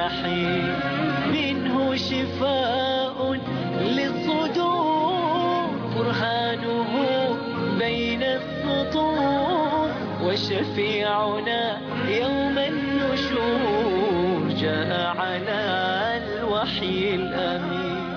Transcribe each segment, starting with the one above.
الرحيم منه شفاء للصدور برهانه بين السطور وشفيعنا يوم النشور جاء على الوحي الأمين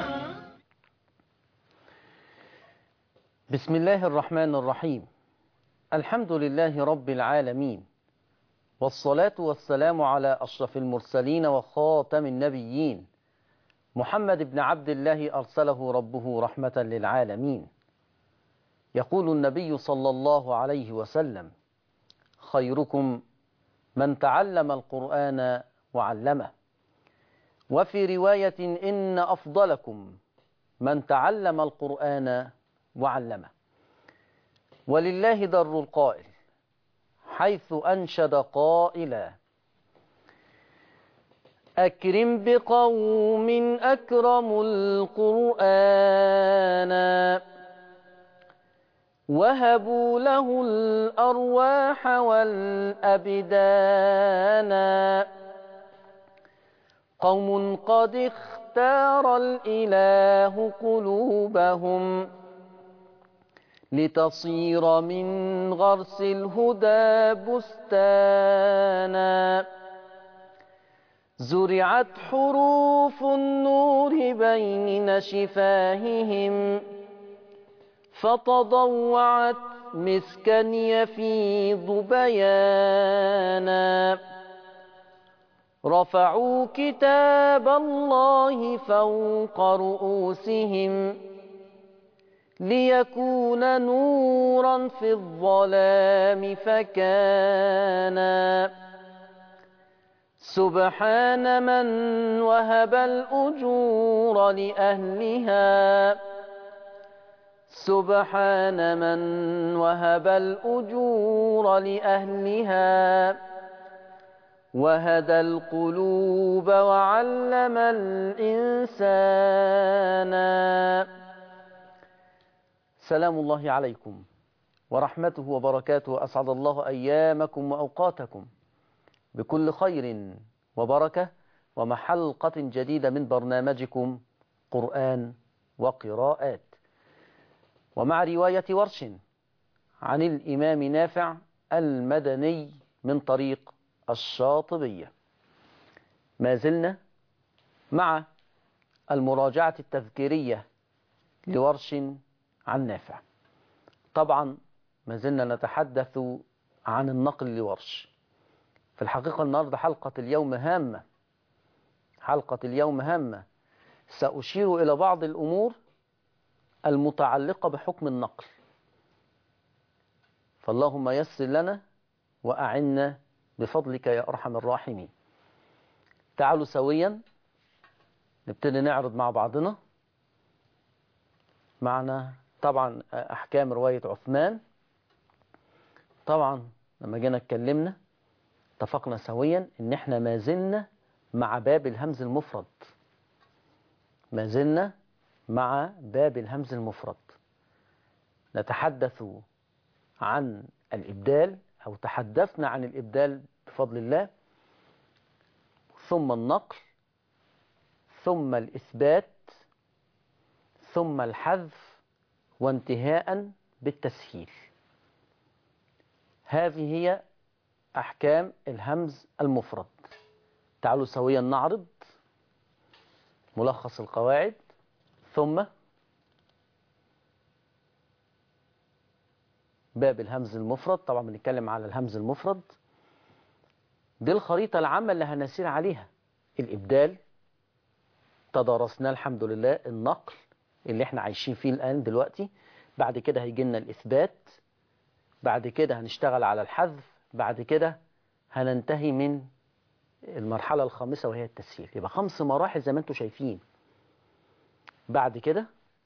بسم الله الرحمن الرحيم الحمد لله رب العالمين والصلاة والسلام على أشرف المرسلين وخاتم النبيين محمد بن عبد الله أرسله ربه رحمة للعالمين يقول النبي صلى الله عليه وسلم خيركم من تعلم القرآن وعلمه وفي رواية إن أفضلكم من تعلم القرآن وعلمه ولله در القائل حيث أنشد قائلا أكرم بقوم أكرموا القرآن وهبوا له الأرواح والأبدان قوم قد اختار الإله قلوبهم لتصير من غرس الهدى بستانا زرعت حروف النور بين شفاههم فتضوعت مسكا يفيض بيانا رفعوا كتاب الله فوق رؤوسهم ليكون نورا في الظلام فكانا سبحان من وهب الأجور لأهلها سبحان من وهب الأجور لأهلها وهدى القلوب وعلم الإنسان سلام الله عليكم ورحمته وبركاته أسعد الله أيامكم وأوقاتكم بكل خير وبركة ومحلقة جديدة من برنامجكم قرآن وقراءات ومع رواية ورش عن الإمام نافع المدني من طريق الشاطبية ما زلنا مع المراجعة التذكيرية لورش عن نافع طبعا ما زلنا نتحدث عن النقل لورش في الحقيقة النهاردة حلقة اليوم هامة حلقة اليوم هامة سأشير إلى بعض الأمور المتعلقة بحكم النقل فاللهم يسر لنا وأعنا بفضلك يا أرحم الراحمين تعالوا سويا نبتدي نعرض مع بعضنا معنا طبعا أحكام رواية عثمان طبعا لما جينا اتكلمنا اتفقنا سويا ان احنا ما زلنا مع باب الهمز المفرد ما زلنا مع باب الهمز المفرد نتحدث عن الإبدال أو تحدثنا عن الإبدال بفضل الله ثم النقل ثم الإثبات ثم الحذف وانتهاء بالتسهيل هذه هي أحكام الهمز المفرد تعالوا سويا نعرض ملخص القواعد ثم باب الهمز المفرد طبعا بنتكلم على الهمز المفرد دي الخريطة العامة اللي هنسير عليها الإبدال تدارسنا الحمد لله النقل اللي احنا عايشين فيه الآن دلوقتي بعد كده هيجي لنا الإثبات بعد كده هنشتغل على الحذف بعد كده هننتهي من المرحلة الخامسة وهي التسهيل يبقى خمس مراحل زي ما انتم شايفين بعد كده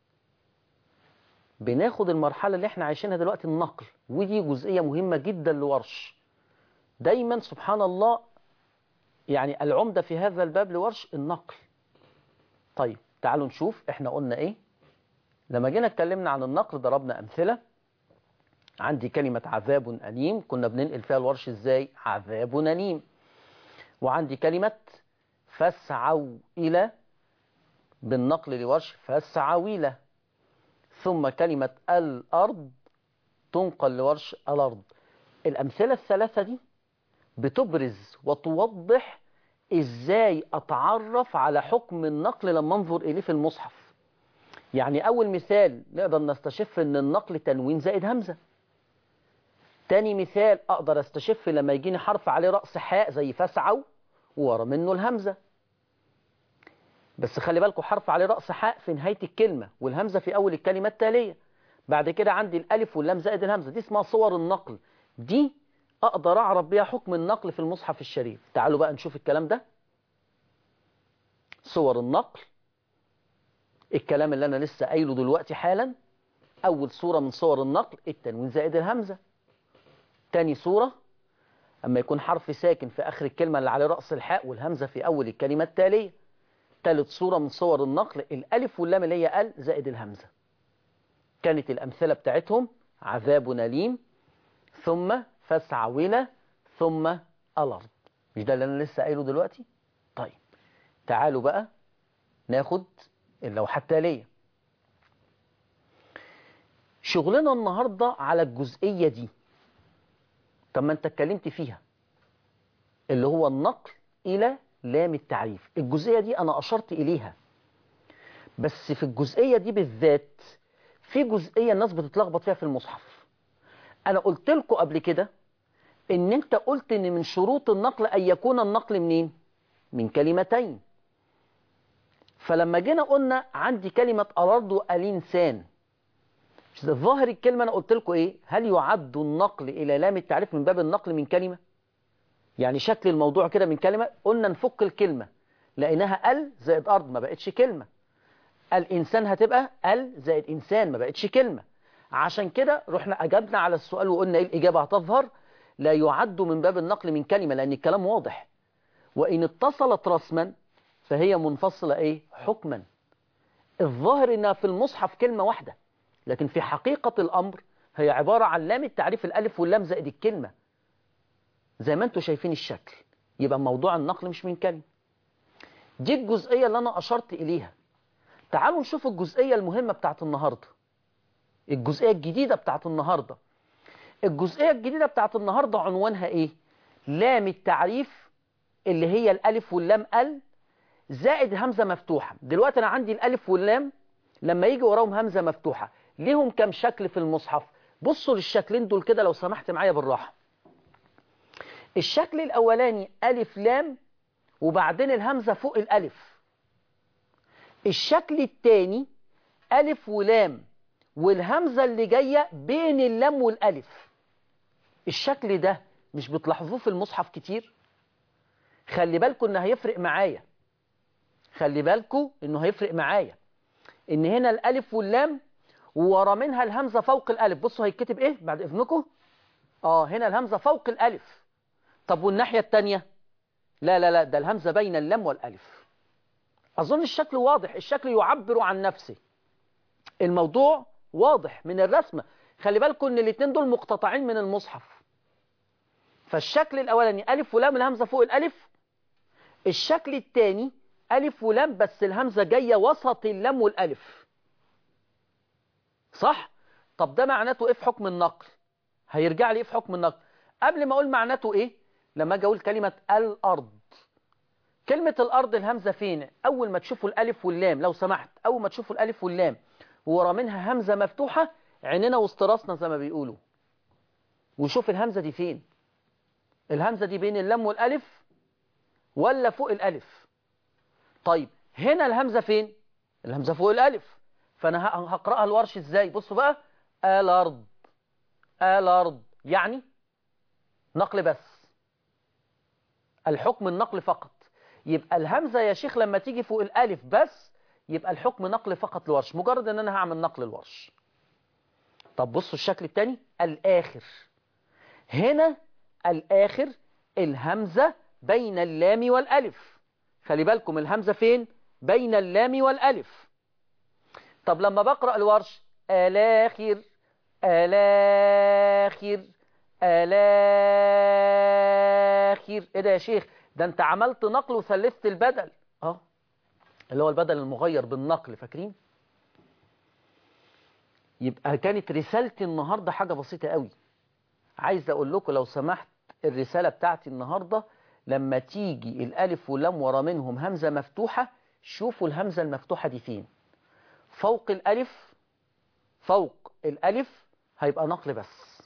بناخد المرحلة اللي احنا عايشينها دلوقتي النقل ودي جزئية مهمة جدا لورش دايما سبحان الله يعني العمدة في هذا الباب لورش النقل طيب تعالوا نشوف احنا قلنا ايه لما جينا اتكلمنا عن النقل ضربنا امثلة عندي كلمة عذاب أليم كنا بننقل فيها الورش ازاي عذاب أليم وعندي كلمة فاسعوا إلى بالنقل لورش فاسعوا إلى ثم كلمة الأرض تنقل لورش الأرض الأمثلة الثلاثة دي بتبرز وتوضح إزاي أتعرف على حكم النقل لما أنظر إليه في المصحف يعني أول مثال نقدر نستشف أن النقل تنوين زائد همزة تاني مثال أقدر استشف لما يجيني حرف عليه رأس حاء زي فاسعوا ورا منه الهمزة بس خلي بالكم حرف عليه رأس حاء في نهاية الكلمة والهمزة في أول الكلمة التالية بعد كده عندي الألف واللام زائد الهمزة دي اسمها صور النقل دي أقدر أعرف بيها حكم النقل في المصحف الشريف تعالوا بقى نشوف الكلام ده صور النقل الكلام اللي أنا لسه قايله دلوقتي حالا أول صورة من صور النقل التنوين زائد الهمزة تاني صورة أما يكون حرف ساكن في آخر الكلمة اللي على رأس الحاء والهمزة في أول الكلمة التالية تالت صورة من صور النقل الألف واللام اللي هي ال زائد الهمزة كانت الأمثلة بتاعتهم عذاب نليم ثم فاسعولة ثم الأرض مش ده اللي أنا لسه قايله دلوقتي طيب تعالوا بقى ناخد اللوحة التالية شغلنا النهاردة على الجزئية دي طب ما انت اتكلمت فيها اللي هو النقل إلى لام التعريف الجزئية دي أنا أشرت إليها بس في الجزئية دي بالذات في جزئية الناس بتتلخبط فيها في المصحف أنا قلت لكم قبل كده إن أنت قلت إن من شروط النقل أن يكون النقل منين؟ من كلمتين فلما جينا قلنا عندي كلمة الأرض والإنسان ظاهر الكلمة أنا قلت لكم إيه؟ هل يعد النقل إلى لام التعريف من باب النقل من كلمة؟ يعني شكل الموضوع كده من كلمة قلنا نفك الكلمة لقيناها ال زائد أرض ما بقتش كلمة الإنسان هتبقى ال زائد إنسان ما بقتش كلمة عشان كده رحنا أجبنا على السؤال وقلنا إيه الإجابة هتظهر لا يعد من باب النقل من كلمة لأن الكلام واضح وإن اتصلت رسما فهي منفصلة إيه حكما الظاهر إنها في المصحف كلمة واحدة لكن في حقيقة الأمر هي عبارة عن لام التعريف الألف واللام زائد الكلمة زي ما انتم شايفين الشكل يبقى موضوع النقل مش من كلمة دي الجزئية اللي أنا أشرت إليها تعالوا نشوف الجزئية المهمة بتاعت النهاردة الجزئية الجديدة بتاعت النهاردة الجزئية الجديدة بتاعت النهاردة عنوانها إيه لام التعريف اللي هي الألف واللام ال زائد همزة مفتوحة دلوقتي أنا عندي الألف واللام لما يجي وراهم همزة مفتوحة ليهم كم شكل في المصحف بصوا للشكلين دول كده لو سمحت معايا بالراحة الشكل الأولاني ألف لام وبعدين الهمزة فوق الألف الشكل الثاني ألف ولام والهمزة اللي جاية بين اللام والألف الشكل ده مش بتلاحظوه في المصحف كتير خلي بالكم انه هيفرق معايا خلي بالكم انه هيفرق معايا ان هنا الألف واللام وورا منها الهمزة فوق الألف بصوا هيتكتب ايه بعد اذنكم اه هنا الهمزة فوق الألف طب والناحية التانية لا لا لا ده الهمزة بين اللام والألف أظن الشكل واضح الشكل يعبر عن نفسه الموضوع واضح من الرسمة خلي بالكم ان الاثنين دول مقتطعين من المصحف فالشكل الأولاني ألف ولام الهمزة فوق الألف الشكل الثاني ألف ولام بس الهمزة جاية وسط اللام والألف صح؟ طب ده معناته إيه في حكم النقل؟ هيرجع لي إيه في حكم النقل؟ قبل ما أقول معناته إيه؟ لما أجي أقول كلمة الأرض كلمة الأرض الهمزة فين؟ أول ما تشوفوا الألف واللام لو سمحت أول ما تشوفوا الألف واللام ورا منها همزة مفتوحة عيننا وسط راسنا زي ما بيقولوا وشوف الهمزة دي فين؟ الهمزة دي بين اللام والألف ولا فوق الألف؟ طيب هنا الهمزة فين؟ الهمزة فوق الألف فأنا هقرأها الورش إزاي؟ بصوا بقى الأرض الأرض يعني نقل بس الحكم النقل فقط يبقى الهمزة يا شيخ لما تيجي فوق الألف بس يبقى الحكم نقل فقط لورش مجرد ان انا هعمل نقل الورش طب بصوا الشكل الثاني الآخر هنا الآخر الهمزة بين اللام والألف خلي بالكم الهمزة فين بين اللام والألف طب لما بقرأ الورش الآخر الآخر الآخر ايه ده يا شيخ ده انت عملت نقل وثلثت البدل اه اللي هو البدل المغير بالنقل فاكرين يبقى كانت رسالتي النهاردة حاجة بسيطة قوي عايز اقول لكم لو سمحت الرسالة بتاعتي النهاردة لما تيجي الالف واللام ورا منهم همزة مفتوحة شوفوا الهمزة المفتوحة دي فين فوق الالف فوق الالف هيبقى نقل بس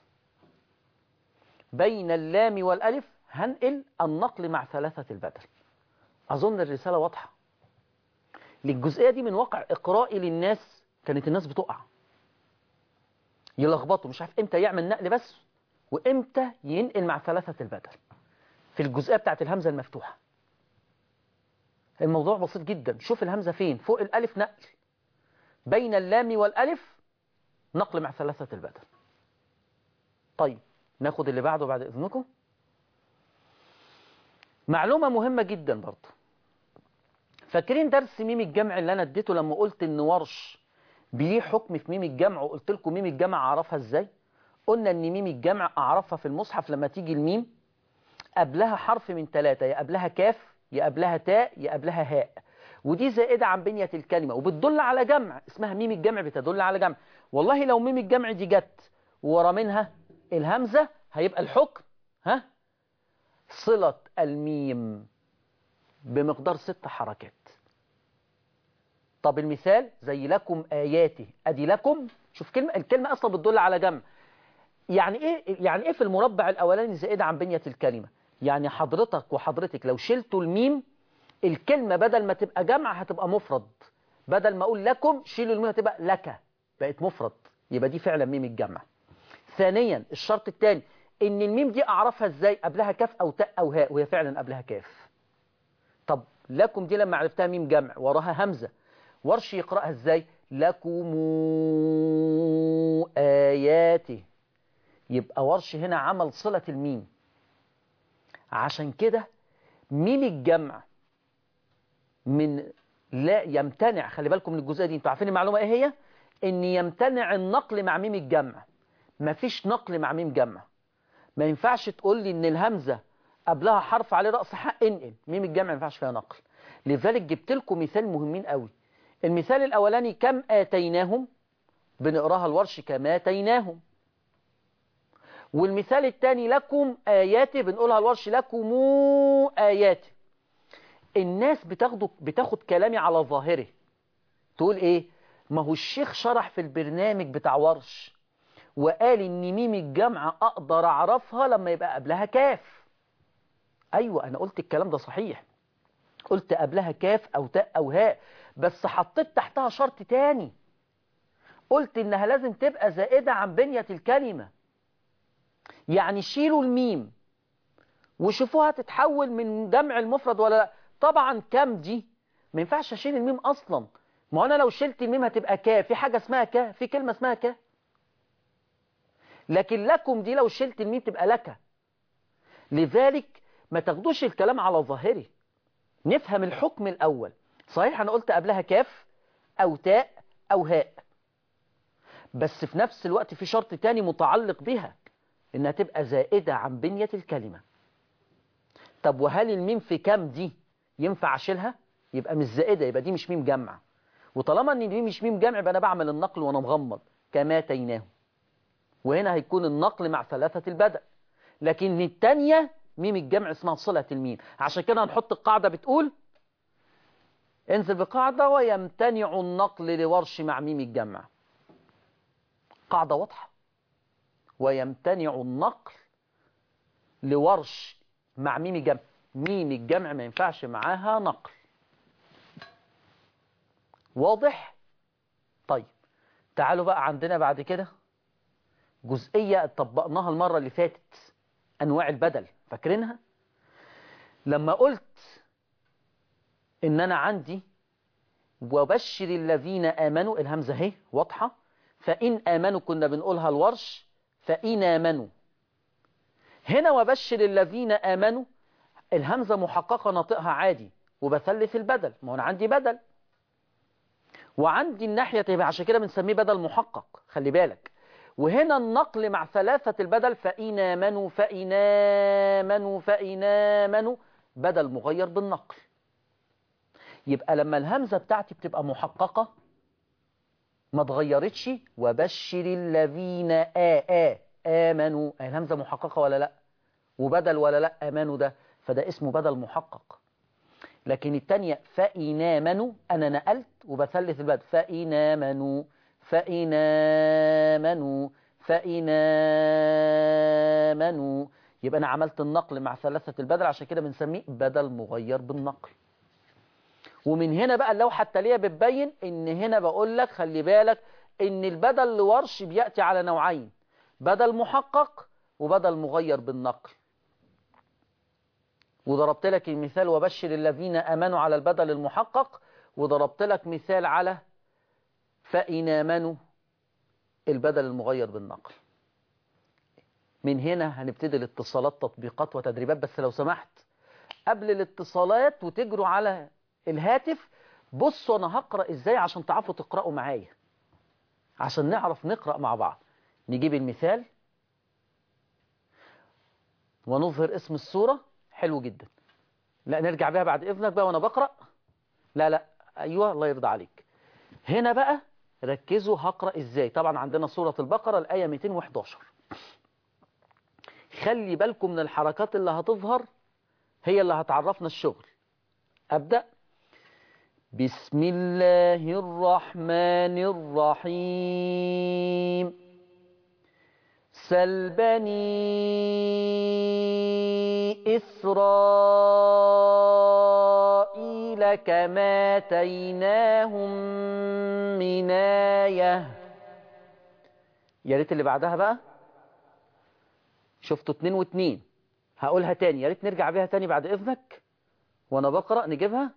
بين اللام والالف هنقل النقل مع ثلاثة البدل اظن الرسالة واضحة للجزئية دي من واقع اقرائي للناس كانت الناس بتقع يلخبطوا مش عارف امتى يعمل نقل بس وامتى ينقل مع ثلاثة البدل في الجزئية بتاعت الهمزة المفتوحة الموضوع بسيط جدا شوف الهمزة فين فوق الألف نقل بين اللام والألف نقل مع ثلاثة البدل طيب ناخد اللي بعده بعد إذنكم معلومة مهمة جدا برضه فاكرين درس ميم الجمع اللي أنا اديته لما قلت إن ورش بليه حكم في ميم الجمع وقلت لكم ميم الجمع أعرفها إزاي قلنا إن ميم الجمع أعرفها في المصحف لما تيجي الميم قبلها حرف من ثلاثة يا قبلها كاف يا قبلها تاء يا قبلها هاء ودي زائدة عن بنية الكلمة وبتدل على جمع اسمها ميم الجمع بتدل على جمع والله لو ميم الجمع دي جت ورا منها الهمزة هيبقى الحكم ها صلة الميم بمقدار ست حركات طب المثال زي لكم آياته أدي لكم شوف كلمة الكلمة أصلا بتدل على جمع يعني إيه يعني إيه في المربع الأولاني زائدة عن بنية الكلمة يعني حضرتك وحضرتك لو شلتوا الميم الكلمة بدل ما تبقى جمع هتبقى مفرد بدل ما أقول لكم شيلوا الميم هتبقى لك بقت مفرد يبقى دي فعلا ميم الجمع ثانيا الشرط الثاني ان الميم دي اعرفها ازاي قبلها كاف او تاء او هاء وهي فعلا قبلها كاف طب لكم دي لما عرفتها ميم جمع وراها همزة ورش يقرأها ازاي لكم آياته يبقى ورش هنا عمل صلة الميم عشان كده ميم الجمع من لا يمتنع خلي بالكم من الجزئيه دي انتوا عارفين المعلومه ايه هي ان يمتنع النقل مع ميم الجمع مفيش نقل مع ميم جمع ما ينفعش تقول لي ان الهمزه قبلها حرف عليه راس حق انقل ميم الجمع ما ينفعش فيها نقل لذلك جبت لكم مثال مهمين قوي المثال الاولاني كم اتيناهم بنقراها الورش كما اتيناهم والمثال الثاني لكم آياتي بنقولها الورش لكم آياتي الناس بتاخد بتاخد كلامي على ظاهره تقول ايه ما هو الشيخ شرح في البرنامج بتاع ورش وقال ان ميم الجمع اقدر اعرفها لما يبقى قبلها كاف ايوه انا قلت الكلام ده صحيح قلت قبلها كاف او تاء او هاء بس حطيت تحتها شرط تاني قلت انها لازم تبقى زائدة عن بنية الكلمة يعني شيلوا الميم وشوفوها تتحول من جمع المفرد ولا لا طبعا كام دي ما ينفعش اشيل الميم اصلا ما انا لو شلت الميم هتبقى كا في حاجة اسمها كا في كلمة اسمها كا لكن لكم دي لو شلت الميم تبقى لك لذلك ما تاخدوش الكلام على ظاهره نفهم الحكم الأول صحيح أنا قلت قبلها كاف أو تاء أو هاء بس في نفس الوقت في شرط تاني متعلق بها إنها تبقى زائدة عن بنية الكلمة طب وهل الميم في كام دي ينفع أشيلها يبقى مش زائدة يبقى دي مش ميم جمع وطالما ان دي مش ميم جمع يبقى انا بعمل النقل وانا مغمض كما تيناه وهنا هيكون النقل مع ثلاثة البدء لكن الثانية ميم الجمع اسمها صلة الميم عشان كده هنحط القاعدة بتقول انزل بقاعدة ويمتنع النقل لورش مع ميم الجمع قاعدة واضحة ويمتنع النقل لورش مع ميم الجمع ميم الجمع ما ينفعش معاها نقل واضح طيب تعالوا بقى عندنا بعد كده جزئية طبقناها المرة اللي فاتت أنواع البدل فاكرينها لما قلت إن أنا عندي وبشر الذين آمنوا الهمزة اهي واضحة فإن آمنوا كنا بنقولها الورش فإن آمنوا هنا وبشر الذين آمنوا الهمزة محققة ناطقها عادي وبثلث البدل ما هو أنا عندي بدل وعندي الناحية تبقى عشان كده بنسميه بدل محقق خلي بالك وهنا النقل مع ثلاثة البدل فإن آمنوا فإن آمنوا فإن آمنوا بدل مغير بالنقل يبقى لما الهمزة بتاعتي بتبقى محققة ما اتغيرتش وبشر الذين آ آ آمنوا الهمزة محققة ولا لا وبدل ولا لا آمنوا ده فده اسمه بدل محقق لكن التانية فإن آمنوا أنا نقلت وبثلث البدل فإن آمنوا فإن آمنوا فإن آمنوا يبقى أنا عملت النقل مع ثلاثة البدل عشان كده بنسميه بدل مغير بالنقل ومن هنا بقى اللوحة التالية بتبين ان هنا بقول لك خلي بالك ان البدل لورش بيأتي على نوعين بدل محقق وبدل مغير بالنقل وضربت لك المثال وبشر الذين امنوا على البدل المحقق وضربت لك مثال على فإن آمنوا البدل المغير بالنقل من هنا هنبتدي الاتصالات تطبيقات وتدريبات بس لو سمحت قبل الاتصالات وتجروا على الهاتف بصوا انا هقرأ ازاي عشان تعرفوا تقرأوا معايا عشان نعرف نقرأ مع بعض نجيب المثال ونظهر اسم الصورة حلو جدا لا نرجع بيها بعد اذنك بقى وانا بقرأ لا لا ايوه الله يرضى عليك هنا بقى ركزوا هقرأ ازاي طبعا عندنا سورة البقرة الآية 211 خلي بالكم من الحركات اللي هتظهر هي اللي هتعرفنا الشغل أبدأ بسم الله الرحمن الرحيم سل بني إسرائيل كما آتيناهم من آية يا ريت اللي بعدها بقى شفتوا اتنين واتنين هقولها تاني يا ريت نرجع بيها تاني بعد إذنك وأنا بقرأ نجيبها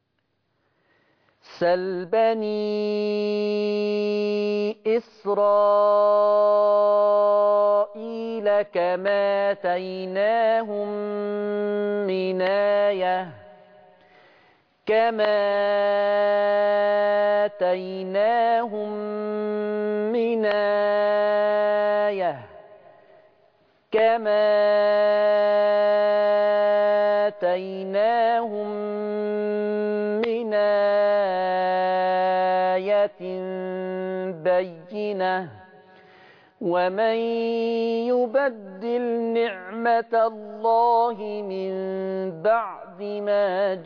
سل بني إسرائيل كما آتيناهم من آية كما آتيناهم من آية كما آتيناهم من آية بينة ومن يبدل نعمة الله من بعد ما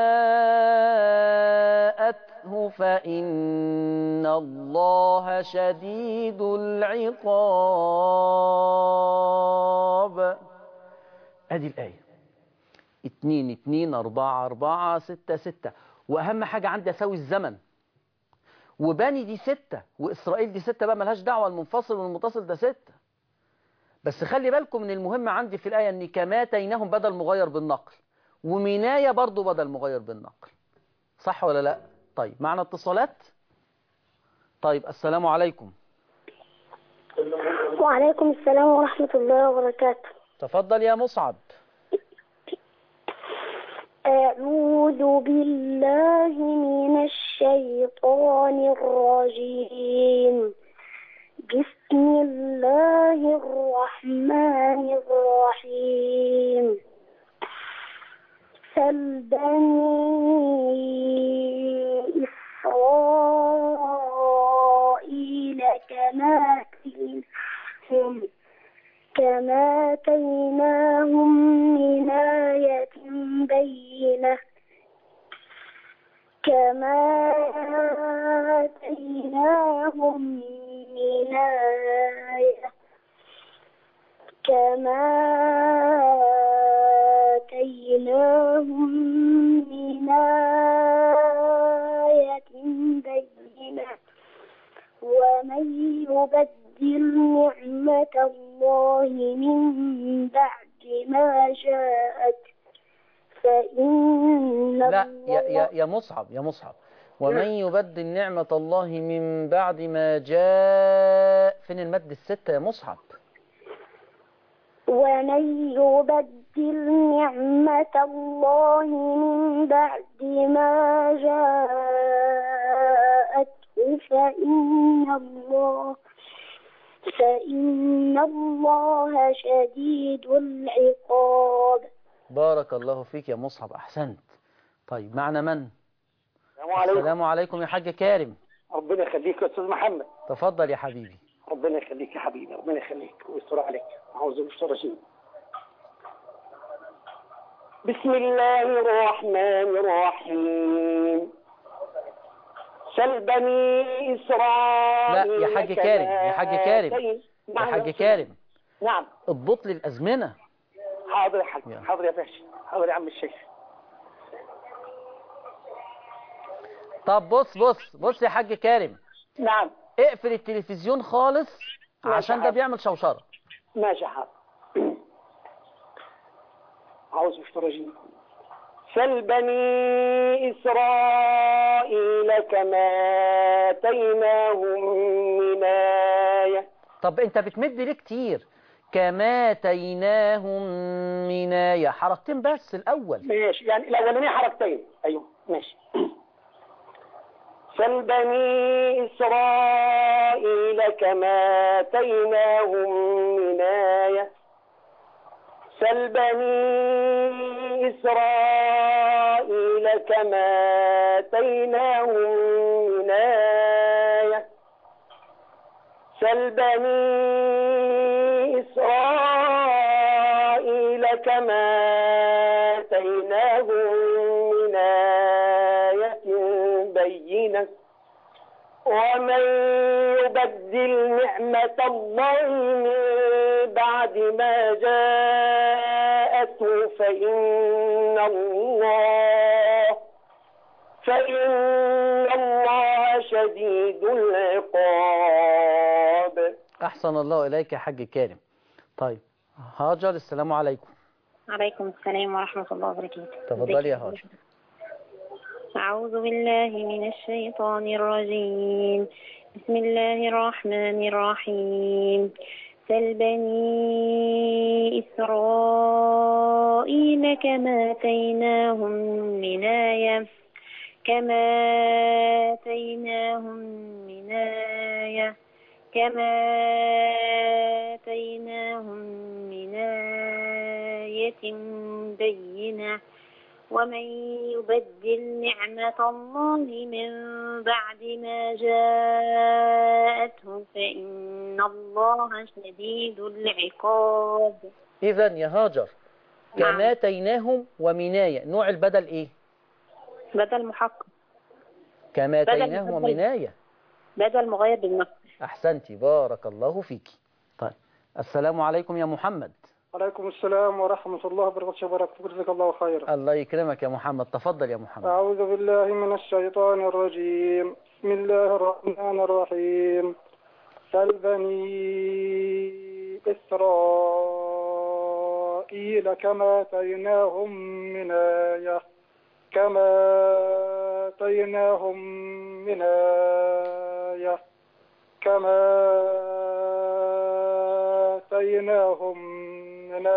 جاءته فإن الله شديد العقاب ادي الآية اتنين اتنين اربعة اربعة ستة ستة واهم حاجة عندي اسوي الزمن وبني دي ستة واسرائيل دي ستة بقى ملهاش دعوة المنفصل والمتصل ده ستة بس خلي بالكم من المهم عندي في الآية ان كما تينهم بدل مغير بالنقل ومناية برضو بدل مغير بالنقل صح ولا لا طيب معنا اتصالات طيب السلام عليكم وعليكم السلام ورحمة الله وبركاته تفضل يا مصعب أعوذ بالله من الشيطان الرجيم بسم الله الرحمن الرحيم سل بني إسرائيل كما تيناهم كما آتيناهم من آية بينة كما آتيناهم من آية كما آتيناهم من آية بينة ومن يبدل نعمة الله من بعد ما جاءت فإن لا الله يا, يا, يا مصعب يا مصعب ومن يبدل نعمة الله من بعد ما جاء فين المد الستة يا مصعب ومن يبدل نعمة الله من بعد ما جاءته فإن الله فإن الله شديد العقاب بارك الله فيك يا مصعب أحسنت طيب معنا من السلام عليكم السلام عليكم يا حاج كارم ربنا يخليك يا استاذ محمد تفضل يا حبيبي ربنا يخليك يا حبيبي ربنا يخليك ويستر عليك اعوذ بالله من الشيطان بسم الله الرحمن الرحيم سل بني اسرائيل لا، يا حاج كارم، يا حاج كارم، كماتين- يا نعم حاج أستاذ. كارم نعم اضبط لي الأزمنة حاضر يا حاج يلا. حاضر يا باشا حاضر يا عم الشيخ طب بص بص بص يا حاج كارم نعم اقفل التلفزيون خالص ماشي عشان ده حاضر. بيعمل شوشرة ماشي حاضر أعوذ بالله من الشيطان الرجيم سل بني إسرائيل كما آتيناهم من آية طب انت بتمد ليه كتير كما تيناهم من آية حركتين بس الأول ماشي يعني الأولانية حركتين أيوه ماشي سل بني إسرائيل كما آتيناهم من آية سل بني إسرائيل كما آتيناهم من آية سل بني إسرائيل كما آتيناهم من آية بينة ومن يبدل نعمة الله من بعد ما جاءته فإن الله فإن الله شديد العقاب أحسن الله إليك يا حاج كارم طيب هاجر السلام عليكم عليكم السلام ورحمة الله وبركاته تفضلي يا هاجر أعوذ بالله من الشيطان الرجيم بسم الله الرحمن الرحيم سل بني إسرائيل كما آتيناهم من آية كما آتيناهم من آية كما آتيناهم من آية بينة ومن يبدل نعمة الله من بعد ما جاءته فإن الله شديد العقاب إذا يا هاجر نعم. كما تيناهم ومناية نوع البدل إيه بدل محقق كما بدل- تيناهم بدل. ومناية بدل مغير بالنص أحسنتي بارك الله فيك طيب السلام عليكم يا محمد عليكم السلام ورحمة الله وبركاته وبركاته جزاك الله خيرا الله يكرمك يا محمد تفضل يا محمد أعوذ بالله من الشيطان الرجيم بسم الله الرحمن الرحيم سل بني إسرائيل كما آتيناهم من آية كما آتيناهم من آية كما آتيناهم من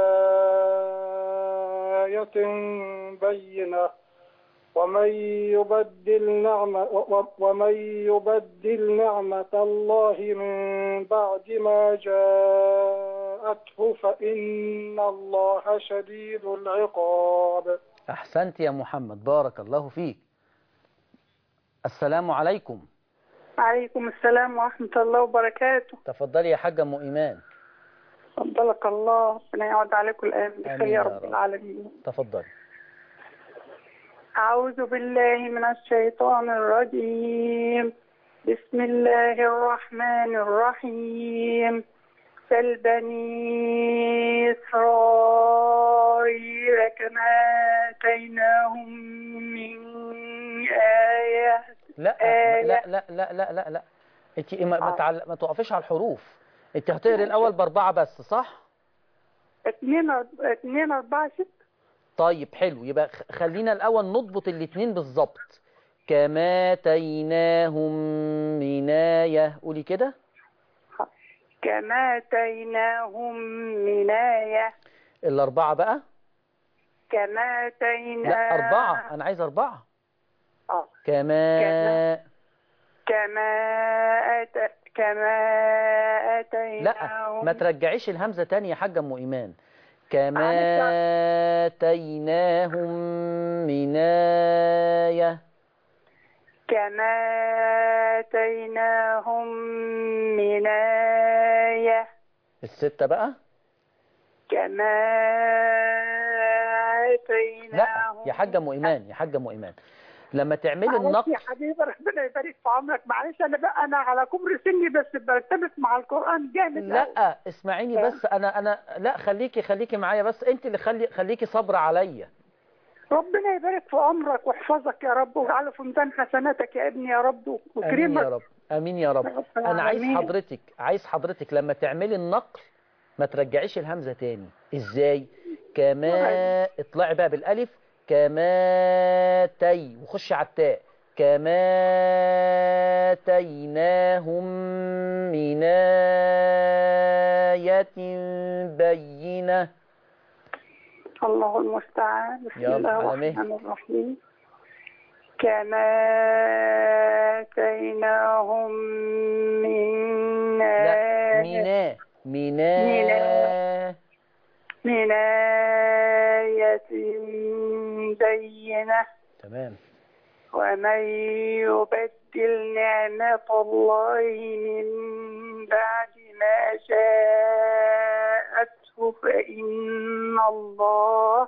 آية بينة ومن يبدل نعمة و- و- ومن يبدل نعمة الله من بعد ما جاءته فإن الله شديد العقاب أحسنت يا محمد بارك الله فيك السلام عليكم عليكم السلام ورحمة الله وبركاته تفضلي يا حاجة أم إيمان فضلك الله ربنا يعود عليكم الآن بخير آمين يا يا رب رب. العالمين تفضلي أعوذ بالله من الشيطان الرجيم بسم الله الرحمن الرحيم سل بني إسرائيل كما آتيناهم من آية لا آه، لا لا لا لا لا لا انت ما ما, آه. تعل... ما توقفيش على الحروف انت هتقري الاول باربعه بس صح اتنين أرب- اتنين أربعة ستة طيب حلو يبقى خ- خلينا الاول نضبط الاثنين بالظبط كما تيناهم مناية قولي كده كما آتيناهم من آية الاربعه بقى كما آتينا لا اربعه انا عايز اربعه آه. كما كما- كما أت... كما لا آتيناهم ما ترجعيش الهمزه تاني يا حاجه ام ايمان كما آتيناهم من آية كما آتيناهم من آية الستة بقى كما لا آتيناهم يا حاجة أم إيمان يا حاجة أم إيمان لما تعملي معلش النقل يا حبيبي ربنا يبارك في عمرك معلش انا بقى انا على كبر سني بس برتبط مع القران جامد أوي. لا اسمعيني بس انا انا لا خليكي خليكي معايا بس انت اللي خلي خليكي صبر عليا ربنا يبارك في عمرك واحفظك يا رب واجعله في ميزان حسناتك يا ابني يا رب امين وكريمك يا رب امين يا رب رب انا عايز العالمين. حضرتك عايز حضرتك لما تعملي النقل ما ترجعيش الهمزه تاني ازاي كما اطلعي بقى بالالف كما تي وخش على التاء كما آتيناهم من آية بينة الله المستعان بسم يلا، الله على مهلك. الرحمن الرحيم كما آتيناهم من لا آية مينا مينا من آية بينة تمام ومن يبدل نعمة الله من بعد ما جاءته فإن الله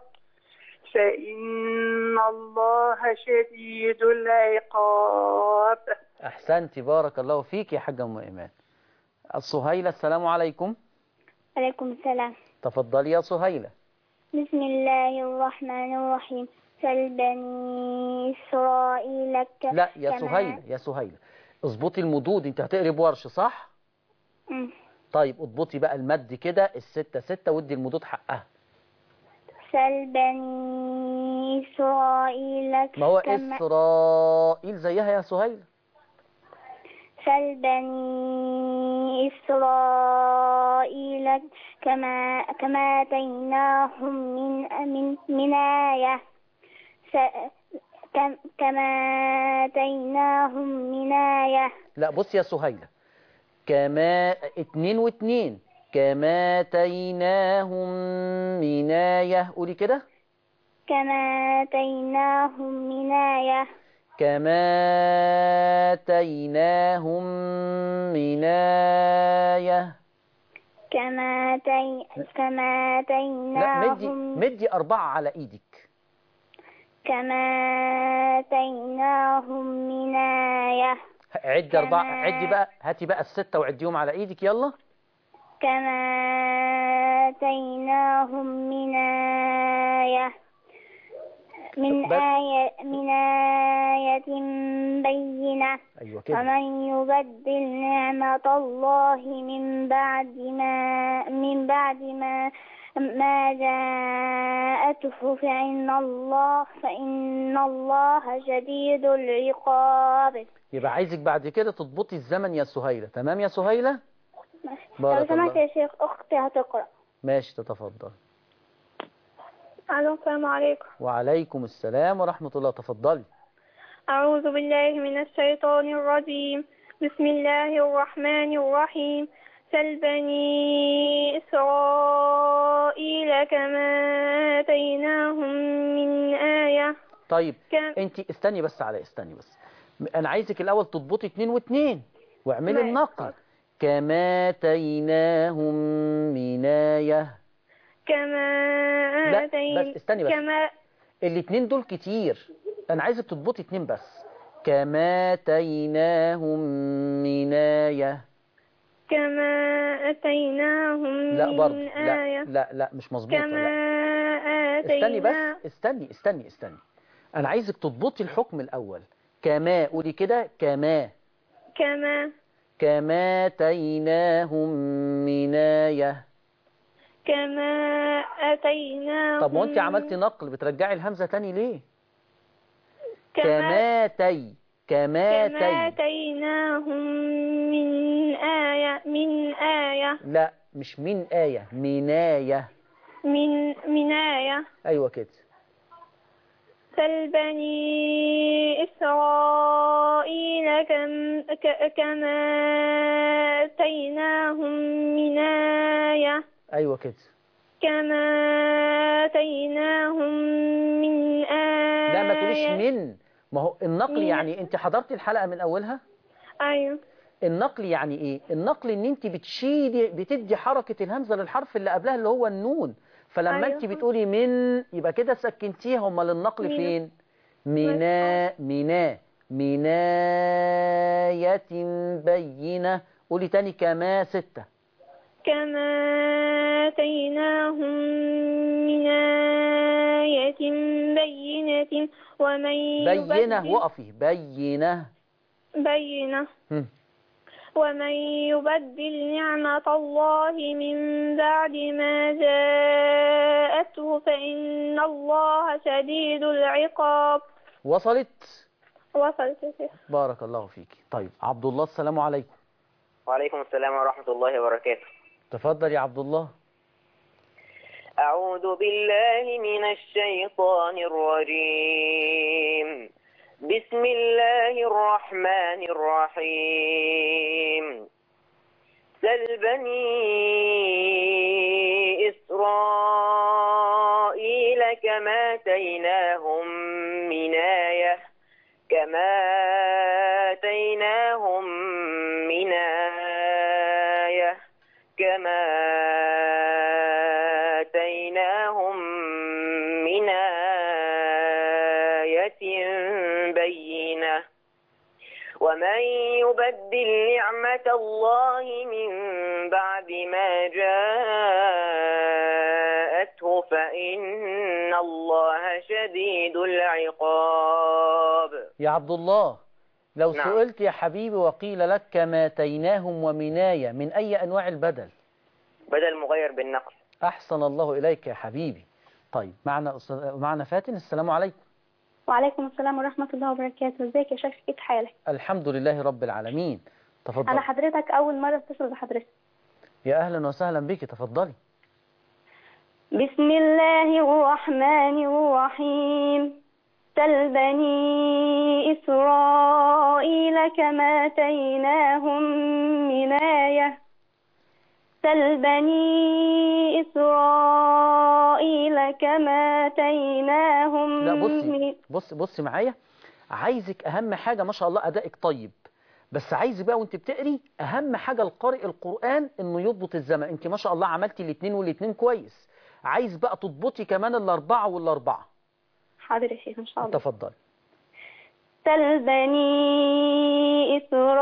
فإن الله شديد العقاب أحسنتي بارك الله فيك يا حاجة أم إيمان الصهيلة السلام عليكم عليكم السلام تفضلي يا صهيلة بسم الله الرحمن الرحيم سل بني إسرائيل ك- لا يا كما- سهيلة يا سهيلة اظبطي المدود انت هتقري بورش صح مم. طيب اضبطي بقى المد كده الستة ستة ودي المدود حقها سل بني إسرائيل ما هو كما إسرائيل زيها يا سهيلة سل بني إسرائيل كما كما آتيناهم من من من آية س- كم- كما آتيناهم من آية لا بص يا سهيلة كما اتنين واتنين كما آتيناهم من آية قولي كده كما آتيناهم من آية كما آتيناهم من آية كما آتي كما لا مدي آتيناهم مدي أربعة على إيدك كما آتيناهم من آية عد أربعة كما- عدي بقى هاتي بقى الستة وعديهم على إيدك يلا كما آتيناهم من آية من بس- آية من آية بينة أيوة كده ومن يبدل نعمة الله من بعد ما من بعد ما ما جاءته فإن الله فإن الله شديد العقاب يبقى عايزك بعد كده تضبطي الزمن يا سهيلة تمام يا سهيلة لو بارك سمحت الله يا شيخ أختي هتقرأ ماشي تتفضل ألو السلام عليكم وعليكم السلام ورحمة الله تفضلي أعوذ بالله من الشيطان الرجيم بسم الله الرحمن الرحيم سل بني إسرائيل كما آتيناهم من آية طيب كم انت استني بس على استني بس انا عايزك الاول تضبطي اتنين واتنين واعملي ماشي. النقل كما آتيناهم من آية كما لا آتينا بس استني بس كما الاتنين دول كتير انا عايزك تضبطي اتنين بس كما آتيناهم من آية كما آتيناهم لا برضه من لا آية لا لا مش مظبوطة كما لا آتينا استني بس استني استني استني انا عايزك تضبطي الحكم الاول كما قولي كده كما كما كما آتيناهم من آية كما آتيناهم طب وانت عملتي نقل بترجعي الهمزة تاني ليه كما كما تي كما كما تي آتيناهم من آية من آية لا مش من آية من آية من من آية أيوة كده سل بني إسرائيل كم ك- كما آتيناهم من آية أيوة كده كما آتيناهم من آية لا ما تقوليش من ما هو النقل من- يعني انت حضرتي الحلقة من اولها أيوة النقل يعني ايه النقل ان انت بتشيدي بتدي حركة الهمزة للحرف اللي قبلها اللي هو النون فلما أيوة. انت بتقولي من يبقى كده سكنتيها امال النقل من. فين منا منا مناية بينة قولي تاني كما ستة كما آتيناهم من آية بينة ومن بينة يبدل وقفي بينة بينة هم. ومن يبدل نعمة الله من بعد ما جاءته فإن الله شديد العقاب وصلت وصلت يا شيخ. بارك الله فيك طيب عبد الله السلام عليكم وعليكم السلام ورحمة الله وبركاته تفضل يا عبد الله أعوذ بالله من الشيطان الرجيم بسم الله الرحمن الرحيم سل بني إسرائيل كما آتيناهم من آية كما آتيناهم من آية كما آتيناهم من آية بينة ومن يبدل نعمة الله من بعد ما جاءته فإن الله شديد العقاب يا عبد الله لو نعم. سئلت يا حبيبي وقيل لك كما اتيناهم ومنايا من أي أنواع البدل بدل مغير بالنقل أحسن الله إليك يا حبيبي طيب معنا أستاذ- معنا فاتن السلام عليكم وعليكم السلام ورحمة الله وبركاته ازيك يا شيخ كيف حالك الحمد لله رب العالمين تفضل أنا حضرتك أول مرة اتصل بحضرتك يا أهلا وسهلا بك تفضلي بسم الله الرحمن الرحيم سل بني إسرائيل كما آتيناهم من آية سل بني إسرائيل كما آتيناهم لا من بصي بصي بصي معايا عايزك أهم حاجة ما شاء الله أدائك طيب بس عايز بقى وانت بتقري أهم حاجة القارئ القرآن إنه يضبط الزمن انت ما شاء الله عملتي الاثنين والاثنين كويس عايز بقى تضبطي كمان الأربعة والأربعة حاضر يا شيخ إن شاء الله تفضلي سل بني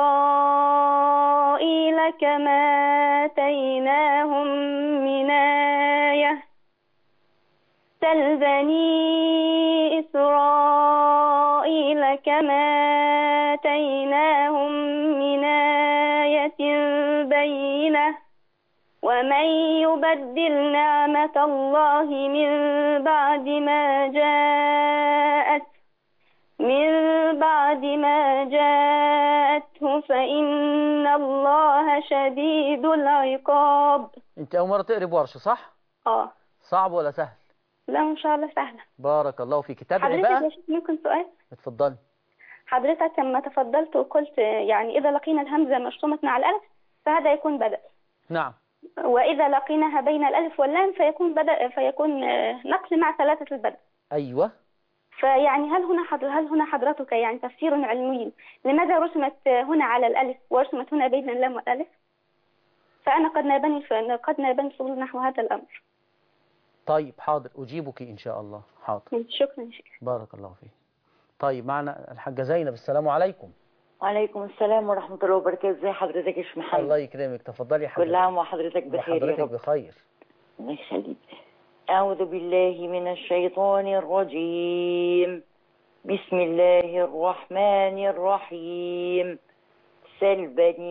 إسرائيل كما آتيناهم من آية سل بني إسرائيل كما آتيناهم من آية بينة ومن يبدل نعمة الله من بعد ما جاءت من بعد ما جاءته فإن الله شديد العقاب انت أول مرة تقري بورش صح؟ اه صعب ولا سهل؟ لا إن شاء الله سهلة بارك الله فيك تابعي حضرتك يا بقى شيخ ممكن سؤال اتفضلي حضرتك لما تفضلت وقلت يعني إذا لقينا الهمزة مشطومة مع الألف فهذا يكون بدل نعم وإذا لقيناها بين الألف واللام فيكون بدل فيكون آه، نقل مع ثلاثة البدل أيوة فيعني هل هنا حضر هل هنا حضرتك يعني تفسير علمي لماذا رسمت هنا على الألف ورسمت هنا بين اللام والألف؟ فأنا قد نابني قد نابني فضول نحو هذا الأمر. طيب حاضر أجيبك إن شاء الله حاضر شكرا يا شيخ. بارك الله فيك طيب معنا الحاجة زينب السلام عليكم وعليكم السلام ورحمة الله وبركاته ازي حضرتك يا شيخ محمد الله يكرمك تفضلي يا كل حبيبي عام وحضرتك بخير يا وحضرتك رب بخير الله يخليك أعوذ بالله من الشيطان الرجيم بسم الله الرحمن الرحيم سل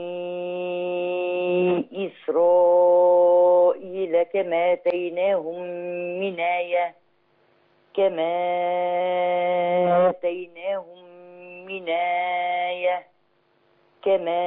بني إسرائيل كما آتيناهم من آية كما آتيناهم من آية كما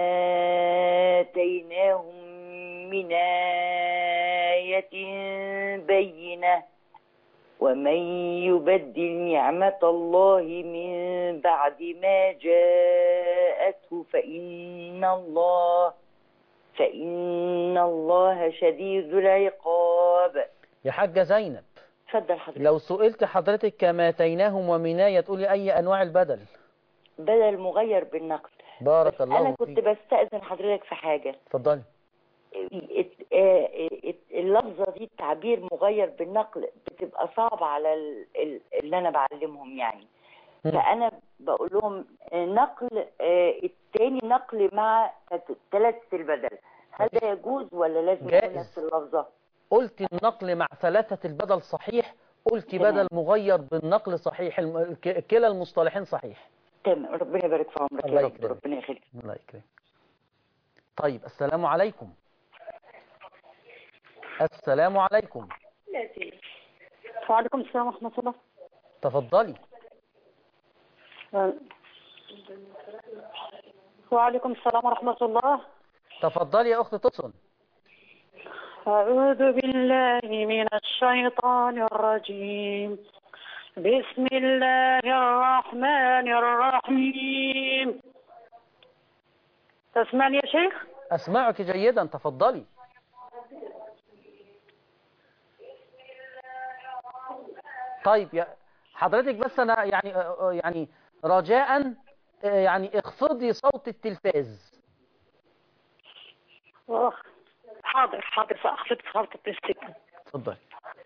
آتيناهم من آية بينة ومن يبدل نعمة الله من بعد ما جاءته فإن الله فإن الله شديد العقاب يا حاجة زينب اتفضل حضرتك لو سئلت حضرتك كما اتيناهم ومناية تقولي أي أنواع البدل بدل مغير بالنقل بارك بس الله انا كنت فيك بستأذن حضرتك في حاجة اتفضلي ات- آه، ات- اللفظة دي التعبير مغير بالنقل بتبقى صعبة على ال- ال- اللي انا بعلمهم يعني مم. فانا بقول لهم آه، نقل آه، التاني نقل مع ثلاثة البدل هل ده يجوز ولا لازم يكون جائز. نفس اللفظة؟ قلت النقل مع ثلاثة البدل صحيح قلت تمام. بدل مغير بالنقل صحيح الم- ك- كلا المصطلحين صحيح تمام ربنا يبارك في عمرك الله يا رب يكرمك. ربنا يخليك الله يكرمك طيب السلام عليكم السلام عليكم وعليكم السلام ورحمة الله تفضلي وعليكم السلام ورحمة الله تفضلي يا أخت تصن أعوذ بالله من الشيطان الرجيم بسم الله الرحمن الرحيم تسمعني يا شيخ أسمعك جيدا تفضلي طيب يا حضرتك بس أنا يعني آه، آه، يعني رجاء آه، يعني اخفضي صوت التلفاز أوه. حاضر حاضر سأخفض صوت التلفزيون اتفضلي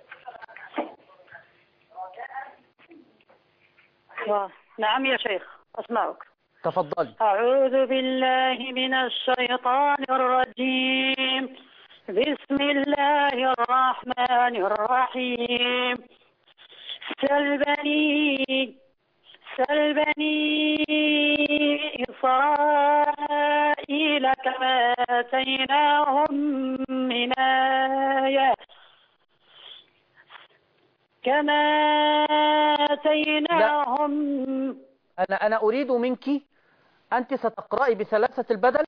آه. نعم يا شيخ أسمعك تفضلي أعوذ بالله من الشيطان الرجيم بسم الله الرحمن الرحيم سل بني سل بني إسرائيل كما آتيناهم من آية كما آتيناهم أنا أنا أريد منك أنت ستقرأي بثلاثة البدل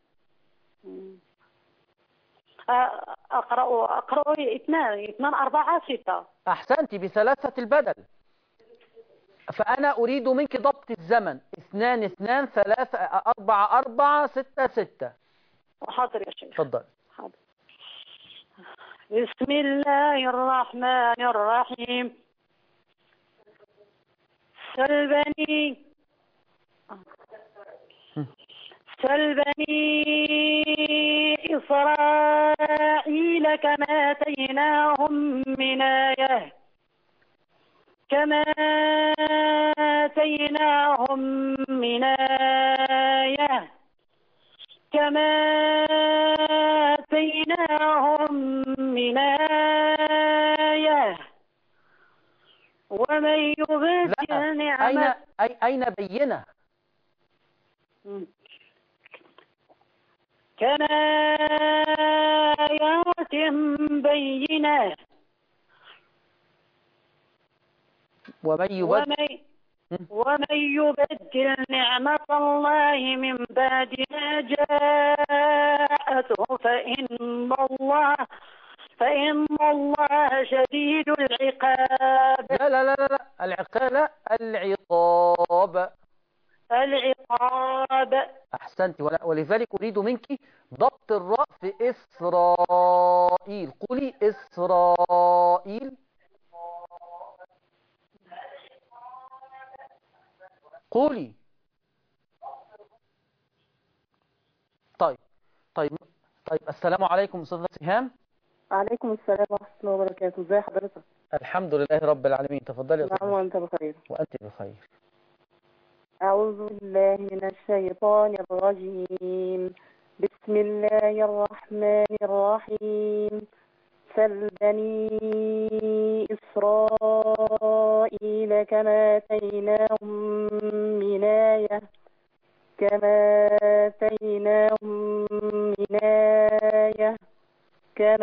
أقرأ أقرأ اثنان اثنان أربعة ستة أحسنت بثلاثة البدل فأنا أريد منك ضبط الزمن اثنان اثنان ثلاثة أربعة أربعة ستة ستة حاضر يا شيخ تفضل حاضر بسم الله الرحمن الرحيم سل بني سل بني إسرائيل كما آتيناهم من آية كما آتيناهم من آية كما آتيناهم من آية ومن يبدل لا أين نعمة أي أين بينة كما آيات بينة ومن يبدل ومن ومن يبدل نعمة الله من بعد ما جاءته فإن الله فإن الله شديد العقاب لا لا لا لا لا العقاب لا العقاب العقاب أحسنت ولا- ولذلك أريد منك ضبط الراء في إسرائيل قولي إسرائيل قولي طيب طيب طيب السلام عليكم أستاذة سهام عليكم السلام ورحمة الله وبركاته ازي حضرتك الحمد لله رب العالمين تفضلي يا نعم أستاذة وانت بخير وأنت بخير أعوذ بالله من الشيطان الرجيم بسم الله الرحمن الرحيم سل بني إسرائيل كما آتيناهم من آية كما آتيناهم من آية كما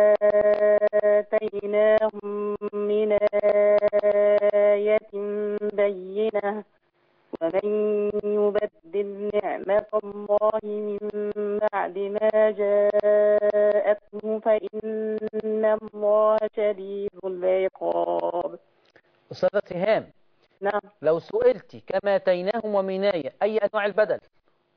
آتيناهم من آية بينة ومن يبدل نعمة الله من بعد ما جاءته فإن الله شديد العقاب أستاذة سهام نعم لو سئلت كما أتيناهم ومناية أي أنواع البدل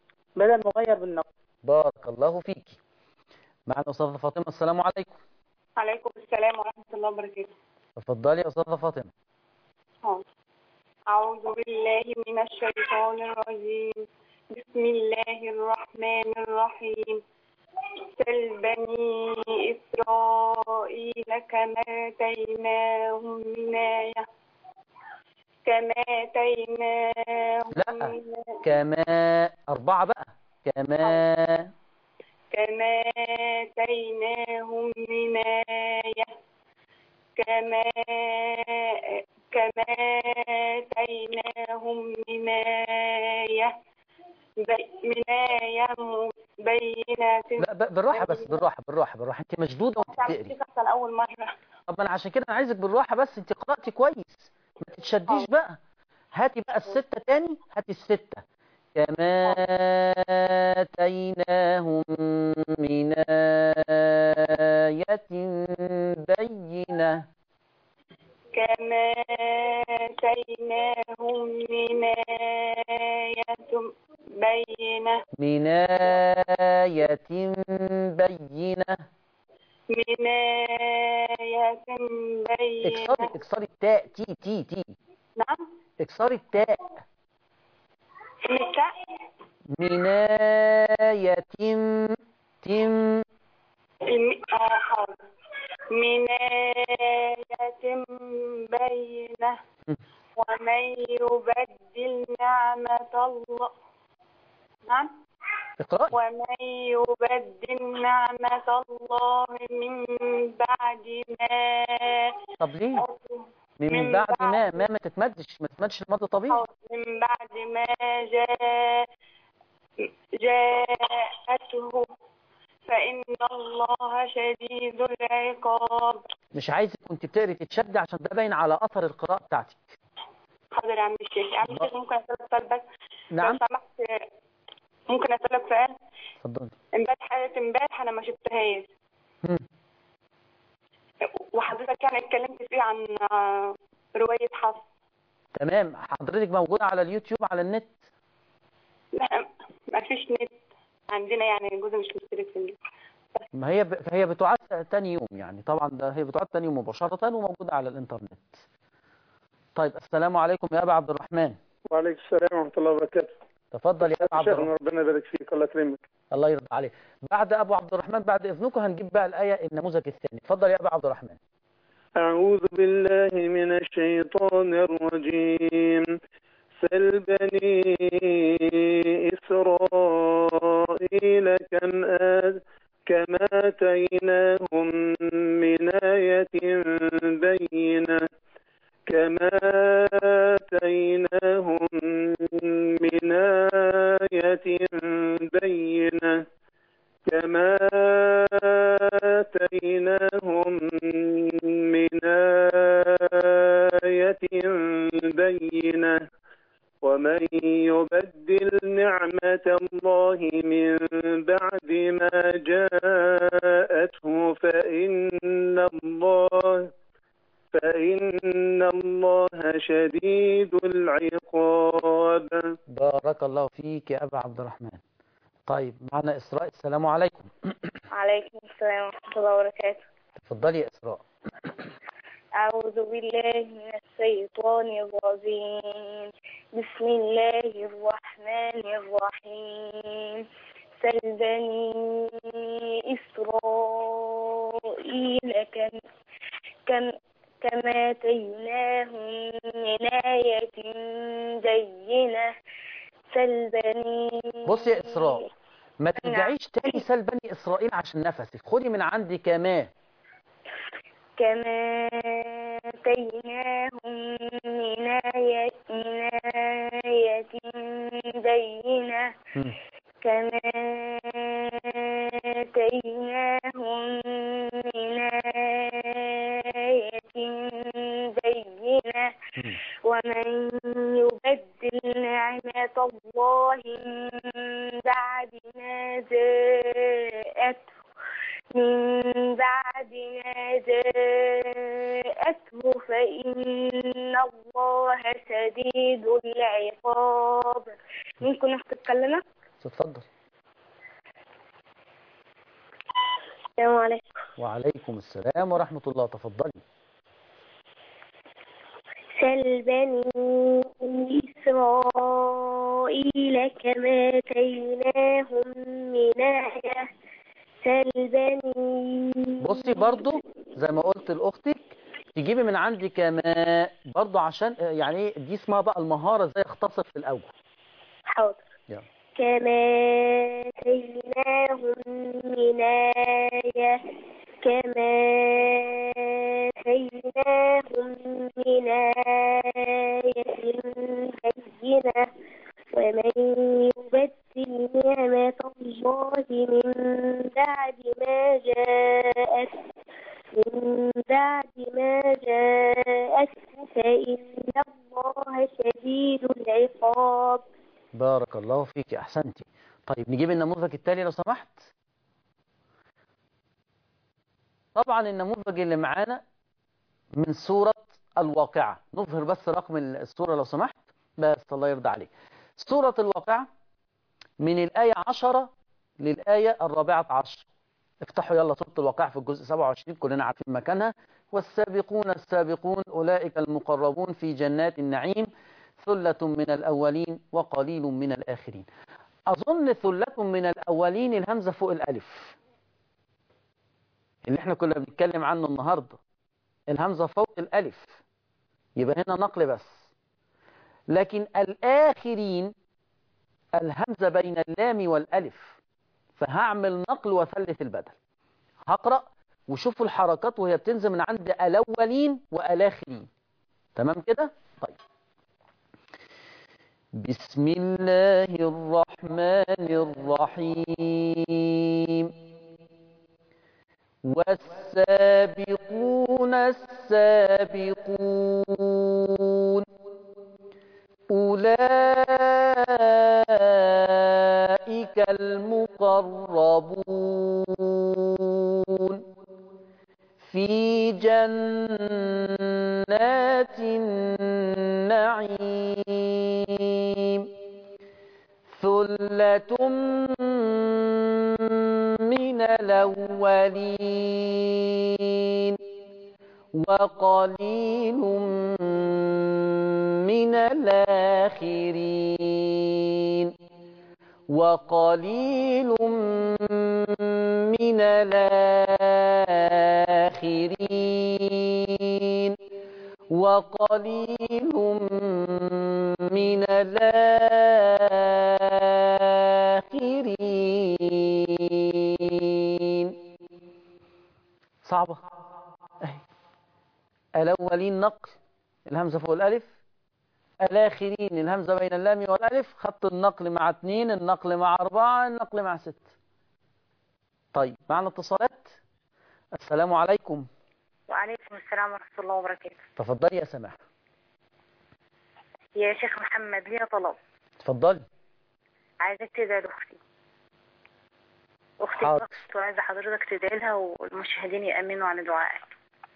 بدل مغير بالنقص بارك الله فيك معنا أستاذة فاطمة السلام عليكم عليكم السلام ورحمة الله وبركاته تفضلي يا أستاذة فاطمة حاضر. أعوذ بالله من الشيطان الرجيم بسم الله الرحمن الرحيم سل بني إسرائيل كما آتيناهم من آية كما آتيناهم لا من كما أربعة بقى كما كما آتيناهم من آية كما كما آتيناهم من آية بي- من آية بينات لا ب- بالراحة بس بالراحة بالراحة بالراحة أنت مشدودة وأنت بتقري أحسن أول مرة طب أنا عشان كده أنا عايزك بالراحة بس أنت قرأتي كويس ما تتشديش بقى هاتي بقى الستة تاني هاتي الستة كما آتيناهم من آية بينة كما آتيناهم من آية بينة من آية بينة من آية اكسري بينة اكسري التاء تي تي تي نعم اكسري التاء النساء من آية تم الم- آه حاضر من آية بينة ومن يبدل نعمة الله نعم اقرأي ومن يبدل نعمة الله من بعد ما طب ليه من, من بعد ما بعد- ما ما تتمدش ما تتمدش المد طبيعي من بعد ما جاء جاءته فإن الله شديد العقاب مش عايزك كنت بتقري تتشد عشان ده باين على اثر القراءة بتاعتك حاضر يا عم الشيخ يا عم الشيخ ممكن أسألك سؤال بس نعم لو سمحت ممكن أسألك سؤال اتفضلي امبارح امبارح أنا ما شفتهاش مم. وحضرتك يعني اتكلمت فيه عن آه، رواية حفص تمام حضرتك موجودة على اليوتيوب على النت لا ما فيش نت عندنا يعني جوزي مش مشترك في النت ما هي ب... هي بتعاد تاني يوم يعني طبعا ده هي بتعاد تاني يوم مباشرة وموجودة على الانترنت طيب السلام عليكم يا ابا عبد الرحمن وعليكم السلام ورحمة الله وبركاته تفضل يا ابا عبد شيخنا الرحمن ربنا يبارك فيك الله يكرمك الله يرضى عليك بعد ابو عبد الرحمن بعد اذنكم هنجيب بقى الايه النموذج الثاني اتفضل يا ابا عبد الرحمن أعوذ بالله من الشيطان الرجيم سل بني إسرائيل كم آت كما آتيناهم من آية بينة كما آتيناهم من آية بينة كما آتيناهم من آية بينة ومن يبدل نعمة الله من بعد ما جاءته فإن الله فإن الله شديد العقاب بارك الله فيك يا ابا عبد الرحمن طيب معنا اسراء السلام عليكم عليكم السلام ورحمة الله وبركاته اتفضلي يا اسراء أعوذ بالله من الشيطان الرجيم بسم الله الرحمن الرحيم سل بني إسرائيل كم كم كما آتيناهم من آية بينة سل بني بصي يا اسراء ما ترجعيش تاني سال بني اسرائيل عشان نفسك خدي من عندي كما كما آتيناهم من آية من آية بينة مم. كما آتيناهم من آية بينة مم. ومن يبدل نعمة الله من بعد ما جاءته من بعد ما جاءته فإن الله شديد العقاب ممكن أختي تتكلم اتفضل السلام عليكم وعليكم السلام ورحمة الله تفضلي سل بني إسرائيل كما آتيناهم من آية سل بني بصي برضو زي ما قلت لأختك تجيبي من عندي كما برضو عشان آه، يعني إيه، دي اسمها بقى المهارة زي اختصر في الأول حاضر يلا كما آتيناهم من آية كما آتيناهم من آية بينة ومن يبدل نعمة الله من بعد ما جاءت من بعد ما جاءته فإن الله شديد العقاب بارك الله فيك أحسنتي طيب نجيب النموذج التالي لو سمحت طبعا النموذج اللي معانا من سورة الواقعة نظهر بس رقم السورة لو سمحت بس الله يرضى عليك سورة الواقعة من الآية عشرة للآية الرابعة عشر افتحوا يلا سورة الواقعة في الجزء 27 كلنا عارفين مكانها والسابقون السابقون أولئك المقربون في جنات النعيم ثلة من الأولين وقليل من الآخرين أظن ثلة من الأولين الهمزة فوق الألف اللي احنا كنا بنتكلم عنه النهاردة الهمزة فوق الألف يبقى هنا نقل بس لكن الآخرين الهمزة بين اللام والألف فهعمل نقل وثلث البدل هقرأ وشوفوا الحركات وهي بتنزل من عند الأولين والآخرين تمام كده طيب بسم الله الرحمن الرحيم والسابقون السابقون أولئك المقربون في جنات النعيم ثلة من الأولين وقليل من الآخرين وقليل من الآخرين وقليل من الآخرين صعبة أهي الأولين نقل الهمزة فوق الألف الآخرين الهمزة بين اللام والألف خط النقل مع اثنين النقل مع أربعة النقل مع ست طيب معنا اتصالات السلام عليكم وعليكم السلام ورحمة الله وبركاته تفضلي يا سماح يا شيخ محمد لي طلب تفضلي عايزك تدعي لأختي أختي حاضر. توفت وعايزة حضرتك تدعي لها والمشاهدين يأمنوا على دعائك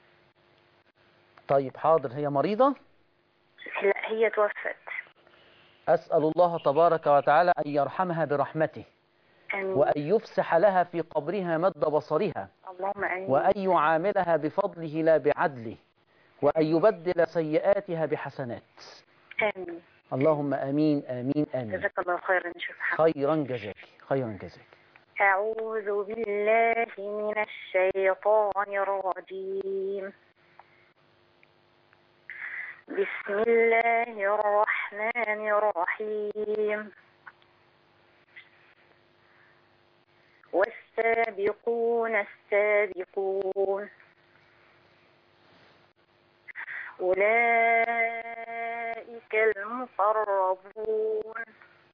طيب حاضر هي مريضة لا هي توفت أسأل الله تبارك وتعالى أن يرحمها برحمته آمين وأن يفسح لها في قبرها مد بصرها اللهم آمين وأن يعاملها بفضله لا بعدله وأن يبدل سيئاتها بحسنات آمين اللهم آمين آمين آمين جزاك الله خيرا يا شيخ محمد خيرا جزاك خيرا جزاك أعوذ بالله من الشيطان الرجيم بسم الله الرحمن الرحيم والسابقون السابقون أولئك المقربون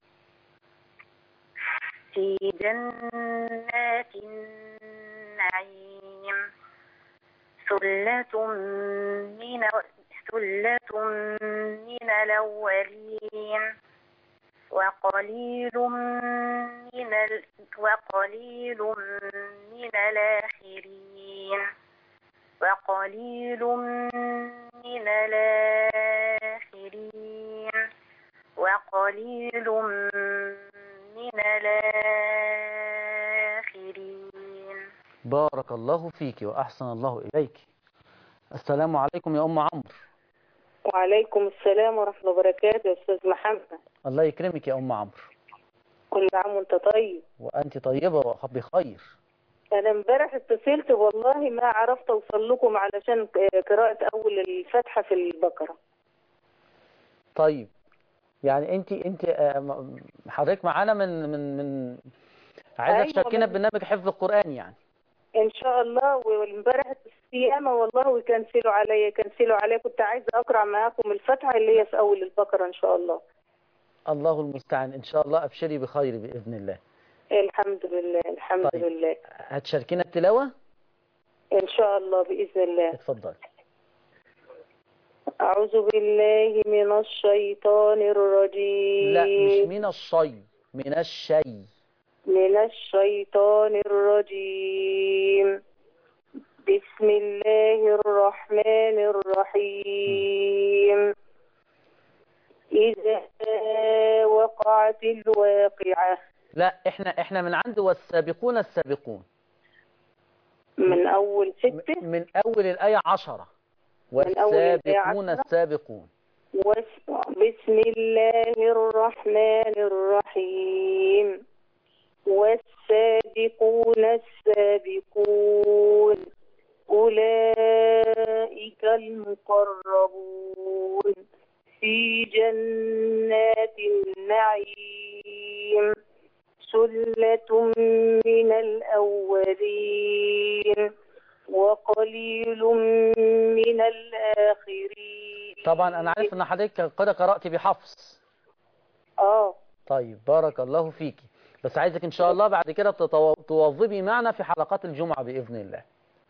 في جنات النعيم ثلة من ثلة من الأولين وقليل من ال... وقليل من الآخرين وقليل من الآخرين وقليل من الآخرين بارك الله فيك وأحسن الله إليك السلام عليكم يا أم عمرو وعليكم السلام ورحمة الله وبركاته يا أستاذ محمد الله يكرمك يا أم عمرو كل عام وأنت طيب وأنت طيبة وبخير أنا امبارح اتصلت والله ما عرفت أوصل لكم علشان قراءة أول الفاتحة في البقرة طيب يعني انت انت آه، م- حضرتك معانا من من من عايزه أيوة، تشاركينا من- ببرنامج حفظ القرآن يعني إن شاء الله وامبارح الصيامة والله ويكنسلوا عليا كنسلوا عليا كنت عايزة أقرأ معاكم الفاتحة اللي هي في أول البقرة إن شاء الله الله المستعان ان شاء الله ابشري بخير باذن الله الحمد لله الحمد طيب. لله هتشاركينا التلاوه إن شاء الله بإذن الله اتفضلي أعوذ بالله من الشيطان الرجيم لا مش من الشي من الشي من الشيطان الرجيم بسم الله الرحمن الرحيم إذا وقعت الواقعة لا احنا احنا من عند والسابقون السابقون من أول ستة من اول الايه عشرة من أول الآية والسابقون عشرة. السابقون وس- بسم الله الرحمن الرحيم والسابقون السابقون أولئك المقربون في جنات النعيم سلة من الأولين وقليل من الآخرين طبعا انا عارف ان حضرتك قد قرات بحفص اه طيب بارك الله فيكي بس عايزك ان شاء الله بعد كده تتو- تواظبي معنا في حلقات الجمعه باذن الله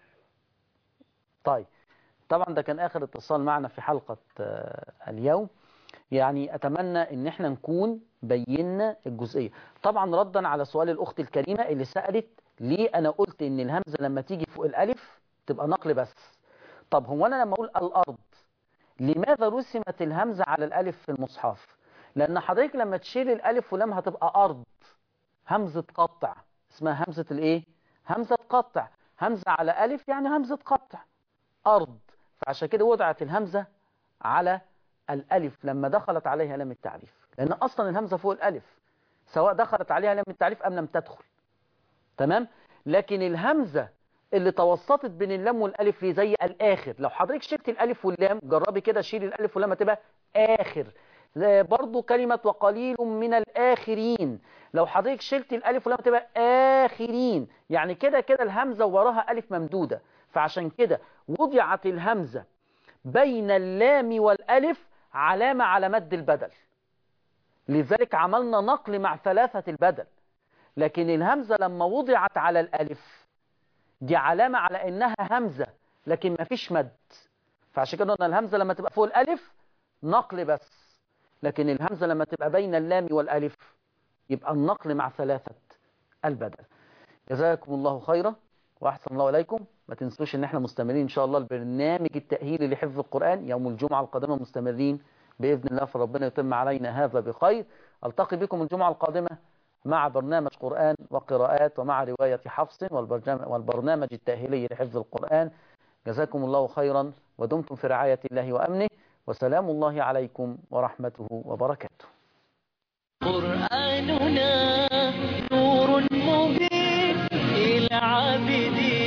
طيب طبعا ده كان اخر اتصال معنا في حلقه آه، اليوم يعني اتمنى ان احنا نكون بينا الجزئيه طبعا ردا على سؤال الاخت الكريمه اللي سالت ليه انا قلت ان الهمزه لما تيجي فوق الالف تبقى نقل بس طب هو انا لما اقول الارض لماذا رسمت الهمزه على الالف في المصحف لان حضرتك لما تشيل الالف واللام هتبقى ارض همزه قطع اسمها همزه الايه همزه قطع همزه على الف يعني همزه قطع ارض فعشان كده وضعت الهمزه على الالف لما دخلت عليها لام التعريف لان اصلا الهمزه فوق الالف سواء دخلت عليها لام التعريف ام لم تدخل تمام لكن الهمزه اللي توسطت بين اللام والالف ليه زي الاخر لو حضرتك شلت الالف واللام جربي كده شيل الالف واللام هتبقى اخر زي برضو كلمة وقليل من الآخرين لو حضرتك شلت الألف واللام تبقى آخرين يعني كده كده الهمزة وراها ألف ممدودة فعشان كده وضعت الهمزة بين اللام والألف علامة على مد البدل لذلك عملنا نقل مع ثلاثة البدل لكن الهمزة لما وضعت على الألف دي علامة على إنها همزة لكن مفيش مد فعشان كده قلنا الهمزة لما تبقى فوق الألف نقل بس لكن الهمزة لما تبقى بين اللام والألف يبقى النقل مع ثلاثة البدل جزاكم الله خيرا وأحسن الله إليكم ما تنسوش إن احنا مستمرين إن شاء الله البرنامج التأهيلي لحفظ القرآن يوم الجمعة القادمة مستمرين بإذن الله فربنا يتم علينا هذا بخير ألتقي بكم الجمعة القادمة مع برنامج قرآن وقراءات ومع رواية حفص والبرنامج, والبرنامج التأهيلي لحفظ القرآن جزاكم الله خيرا ودمتم في رعاية الله وأمنه وسلام الله عليكم ورحمته وبركاته قرآننا نور مبين للعابدين